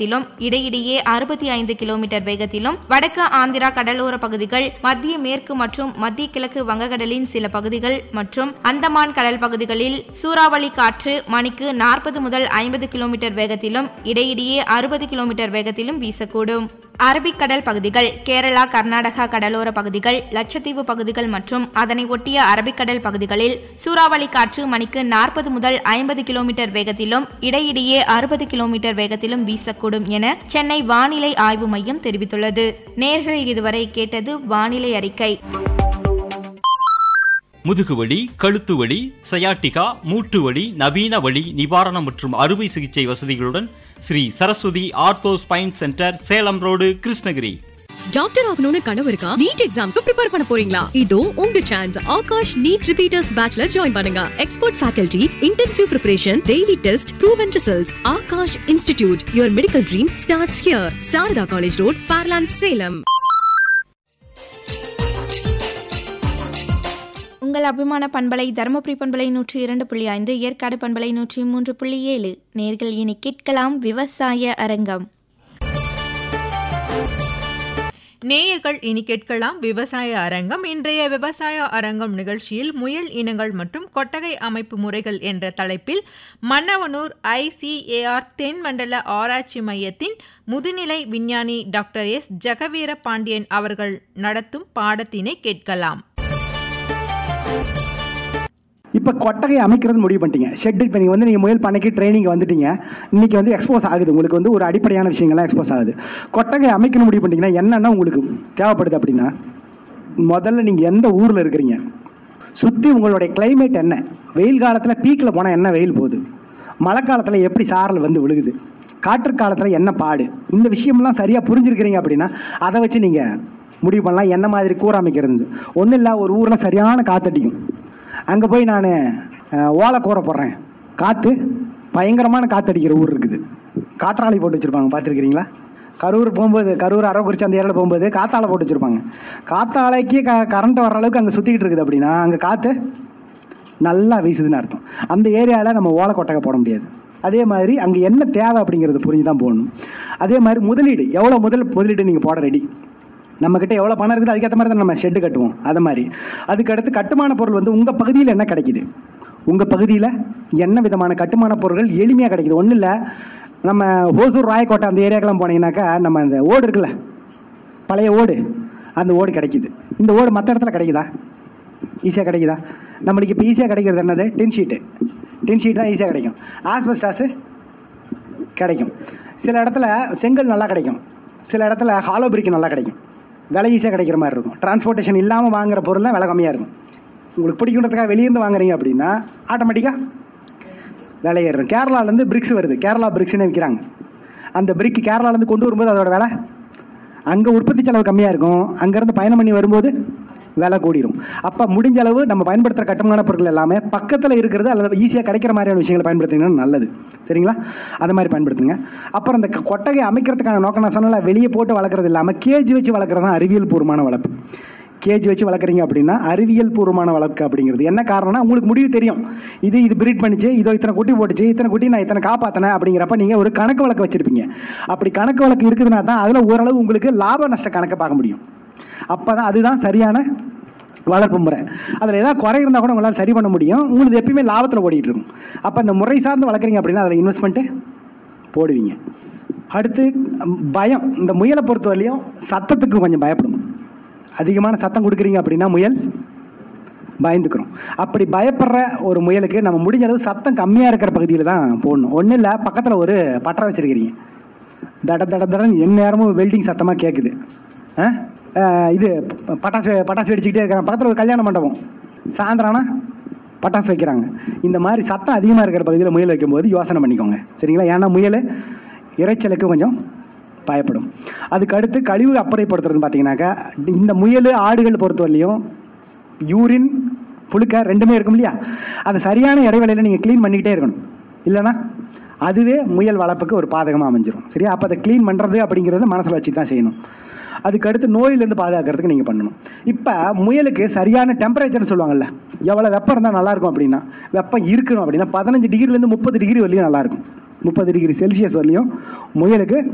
வேகத்திலும் இடையிடையே அறுபத்தி ஐந்து கிலோமீட்டர் வேகத்திலும் வடக்கு ஆந்திரா கடலோர பகுதிகள் மத்திய மேற்கு மற்றும் மத்திய கிழக்கு வங்கக்கடலின் சில பகுதிகள் மற்றும் அந்தமான் கடல் பகுதிகளில் சூறாவளி காற்று மணிக்கு நாற்பது முதல் ஐம்பது கிலோமீட்டர் வேகத்திலும் இடையிடையே அறுபது கிலோமீட்டர் வேகத்திலும் வீசக்கூடும் அரபிக்கடல் பகுதிகள் கேரளா கர்நாடகா கடலோர பகுதிகள் லட்சத்தீவு பகுதிகள் மற்றும் அதனை ஒட்டிய அரபிக்கடல் பகுதிகளில் சூறாவளி காற்று மணிக்கு நாற்பது முதல் ஐம்பது கிலோமீட்டர் வேகத்திலும் இடையிடையே அறுபது கிலோமீட்டர் வேகத்திலும் வீசக்கூடும் என சென்னை வானிலை ஆய்வு மையம் தெரிவித்துள்ளது நேர்கள் இதுவரை கேட்டது வானிலை அறிக்கை முதுகுவலி கழுத்து வலி சயாட்டிகா மூட்டு வலி நவீன வலி நிவாரணம் மற்றும் அறுவை சிகிச்சை வசதிகளுடன் Sri Saraswathi ortho spine centre Salem road Krishnagiri doctor ஆகணும்னு கனவு இருக்கா நீட் எக்ஸாம்க்கு ப்ரிப்பேர் பண்ண போறீங்களா இதோ உங்க சான்ஸ் ஆகாஷ் நீட் ரிப்பீட்டர்ஸ் பேட்ச்ல ஜாயின் பண்ணுங்க expert faculty intensive preparation daily test proven results Aakash institute your medical dream starts here Sarada college road Fairlands Salem உங்கள் அபிமான பண்பலை தருமபுரி பண்பலை நூற்றி இரண்டு புள்ளி ஐந்து ஏற்காடு பண்பலை நூற்றி மூன்று புள்ளி ஏழு நேர்கள் இனி கேட்கலாம் விவசாய அரங்கம் நேயர்கள் இனி கேட்கலாம் விவசாய அரங்கம் இன்றைய விவசாய அரங்கம் நிகழ்ச்சியில் முயல் இனங்கள் மற்றும் கொட்டகை அமைப்பு முறைகள் என்ற தலைப்பில் மன்னவனூர் ஐசிஏஆர் தென்மண்டல ஆராய்ச்சி மையத்தின் முதுநிலை விஞ்ஞானி டாக்டர் எஸ் ஜெகவீர பாண்டியன் அவர்கள் நடத்தும் பாடத்தினை கேட்கலாம் இப்போ கொட்டகை அமைக்கிறது முடிவு பண்ணிட்டீங்க ஷெட் இப்போ நீங்கள் வந்து நீங்கள் முயல் பண்ணைக்கு ட்ரைனிங் வந்துட்டீங்க இன்னைக்கு வந்து எக்ஸ்போஸ் ஆகுது உங்களுக்கு வந்து ஒரு அடிப்படையான விஷயங்கள்லாம் எக்ஸ்போஸ் ஆகுது கொட்டகை அமைக்கணும் முடிவு பண்ணிட்டீங்கன்னா என்னென்ன உங்களுக்கு தேவைப்படுது அப்படின்னா முதல்ல நீங்கள் எந்த ஊரில் இருக்கிறீங்க சுற்றி உங்களுடைய climate என்ன வெயில் காலத்தில் பீக்கில் போனால் என்ன வெயில் போகுது மழை காலத்தில் எப்படி சாரல் வந்து விழுகுது காற்று காலத்தில் என்ன பாடு இந்த விஷயம்லாம் சரியாக புரிஞ்சிருக்கிறீங்க அப்படின்னா அதை வச்சு நீங்கள் முடிவு பண்ணலாம் என்ன மாதிரி கூற அமைக்கிறது ஒன்றும் இல்லை ஒரு ஊரில் சரியான காத்தடிக்கும் அங்கே போய் நான் ஓலை கூரை போடுறேன் காற்று பயங்கரமான காற்றடிக்கிற ஊர் இருக்குது காற்றாலை போட்டு வச்சுருப்பாங்க பார்த்துருக்கிறீங்களா கரூர் போகும்போது கரூர் அரவக்குறிச்சி அந்த ஏரியாவில் போகும்போது காத்தாலை போட்டு வச்சுருப்பாங்க காத்தாலைக்கு க கரண்ட் வர்ற அளவுக்கு அங்கே சுற்றிக்கிட்டு இருக்குது அப்படின்னா அங்கே காற்று நல்லா வீசுதுன்னு அர்த்தம் அந்த ஏரியாவில் நம்ம ஓலை கொட்டகை போட முடியாது அதே மாதிரி அங்கே என்ன தேவை அப்படிங்கிறது புரிஞ்சு தான் போடணும் அதே மாதிரி முதலீடு எவ்வளோ முதல் முதலீடு நீங்கள் போட ரெடி நம்மக்கிட்ட எவ்வளோ பணம் இருக்குது அதுக்கேற்ற மாதிரி தான் நம்ம ஷெட்டு கட்டுவோம் அது மாதிரி அதுக்கடுத்து கட்டுமான பொருள் வந்து உங்கள் பகுதியில் என்ன கிடைக்குது உங்கள் பகுதியில் என்ன விதமான கட்டுமான பொருட்கள் எளிமையாக கிடைக்குது ஒன்றும் இல்லை நம்ம ஓசூர் ராயக்கோட்டை அந்த ஏரியாக்கெல்லாம் போனீங்கன்னாக்கா நம்ம அந்த ஓடு இருக்குல்ல பழைய ஓடு அந்த ஓடு கிடைக்குது இந்த ஓடு மற்ற இடத்துல கிடைக்குதா ஈஸியாக கிடைக்குதா நம்மளுக்கு இப்போ ஈஸியாக கிடைக்கிறது என்னது டின் ஷீட்டு டின் ஷீட் தான் ஈஸியாக கிடைக்கும் ஆஸ்பெஸ்டாஸு கிடைக்கும் சில இடத்துல செங்கல் நல்லா கிடைக்கும் சில இடத்துல ஹாலோ பிரிக் நல்லா கிடைக்கும் விலை ஈஸியாக கிடைக்கிற மாதிரி இருக்கும் டிரான்ஸ்போர்ட்டேஷன் இல்லாமல் வாங்குற பொருள் தான் விலை கம்மியாக இருக்கும் உங்களுக்கு பிடிக்குன்றதுக்காக வெளியிருந்து வாங்குறீங்க அப்படின்னா ஆட்டோமேட்டிக்காக விலை ஏறும் கேரளாலேருந்து பிரிக்ஸ் வருது கேரளா பிரிக்ஸ்னு விற்கிறாங்க அந்த பிரிக் கேரளாலேருந்து கொண்டு வரும்போது அதோட விலை அங்கே உற்பத்தி செலவு கம்மியாக இருக்கும் அங்கேருந்து பயணம் பண்ணி வரும்போது விலை கூடிரும் அப்போ முடிஞ்ச அளவு நம்ம பயன்படுத்துகிற கட்டுமான பொருட்கள் எல்லாமே பக்கத்தில் இருக்கிறது அல்லது ஈஸியாக கிடைக்கிற மாதிரியான விஷயங்களை பயன்படுத்திங்கன்னா நல்லது சரிங்களா அது மாதிரி பயன்படுத்துங்க அப்புறம் இந்த க- கொட்டகை அமைக்கிறதுக்கான நோக்கம் நான் சொன்னல வெளியே போட்டு வளர்க்குறது இல்லாமல் கேஜ் வச்சு வளர்க்குறது தான் அறிவியல் பூர்வமான வளர்ப்பு கேஜ் வச்சு வளர்க்குறீங்க அப்படின்னா அறிவியல் பூர்வமான வளர்ப்பு அப்படிங்கிறது என்ன காரணம்னா உங்களுக்கு முடிவு தெரியும் இது இது பிரீட் பண்ணிச்சு இதோ இத்தனை குட்டி போட்டுச்சு இத்தனை குட்டி நான் இத்தனை காப்பாற்றினேன் அப்படிங்கிறப்ப நீங்கள் ஒரு கணக்கு வழக்கு வச்சுருப்பீங்க அப்படி கணக்கு வழக்கு இருக்குதுன்னா தான் அதில் ஓரளவு உங்களுக்கு லாப நஷ்ட கணக்கை பார்க்க முடியும் அப்போ தான் அதுதான் சரியான வளர்ப்பு முறை அதில் ஏதாவது குறை இருந்தால் கூட உங்களால் சரி பண்ண முடியும் உங்களுக்கு எப்பயுமே லாபத்தில் ஓடிட்டு இருக்கும் அப்போ இந்த முறை சார்ந்து வளர்க்குறீங்க அப்படின்னா அதில் இன்வெஸ்ட்மெண்ட்டு போடுவீங்க அடுத்து ம், பயம் இந்த முயலை பொறுத்தவரையிலையும் சத்தத்துக்கு கொஞ்சம் பயப்படும் அதிகமான சத்தம் கொடுக்குறீங்க அப்படின்னா முயல் பயந்துக்கிறோம் அப்படி பயப்படுற ஒரு முயலுக்கு நம்ம முடிஞ்ச அளவு சத்தம் கம்மியாக இருக்கிற பகுதியில் தான் போடணும் ஒன்றும் இல்லை பக்கத்தில் ஒரு பட்டறை வச்சுருக்கிறீங்க தட தட தடன்னு எந்நேரமும் வெல்டிங் சத்தமாக கேட்குது ஆ? ஆ, இது ப- பட்டாசு பட்டாசு வெடிச்சுக்கிட்டே இருக்கிறாங்க பக்கத்தில் ஒரு கல்யாண மண்டபம் சாயந்தரம் ஆனா பட்டாசு வைக்கிறாங்க இந்த மாதிரி சத்தம் அதிகமாக இருக்கிற பகுதியில் முயல் வைக்கும்போது யோசனை பண்ணிக்கோங்க சரிங்களா ஏன்னா முயல் இறைச்சலுக்கு கொஞ்சம் பயப்படும் அதுக்கு அடுத்து கழிவு அப்புறைப்படுத்துறதுன்னு பார்த்தீங்கன்னாக்கா இந்த முயல் ஆடுகள் பொறுத்தவரையிலையும் யூரின் புழுக்க ரெண்டுமே இருக்கும் இல்லையா அது சரியான இடைவேளையில் நீங்கள் க்ளீன் பண்ணிக்கிட்டே இருக்கணும் இல்லைன்னா அதுவே முயல் வளர்ப்புக்கு ஒரு பாதகமாக அமைஞ்சிரும் சரியா அப்போ அதை க்ளீன் பண்ணுறது அப்படிங்கிறத மனசில் வச்சு தான் செய்யணும் அதுக்கு அடுத்து நோயிலேருந்து பாதுகாக்கிறதுக்கு நீங்கள் பண்ணணும் இப்போ முயலுக்கு சரியான டெம்பரேச்சர்னு சொல்லுவாங்கல்ல எவ்வளோ வெப்பம் இருந்தால் நல்லாயிருக்கும் அப்படின்னா வெப்பம் இருக்கணும் அப்படின்னா பதினஞ்சு டிகிரிலேருந்து முப்பது டிகிரி வரலையும் நல்லாயிருக்கும் முப்பது டிகிரி செல்சியஸ் வரலையும் முயலுக்கு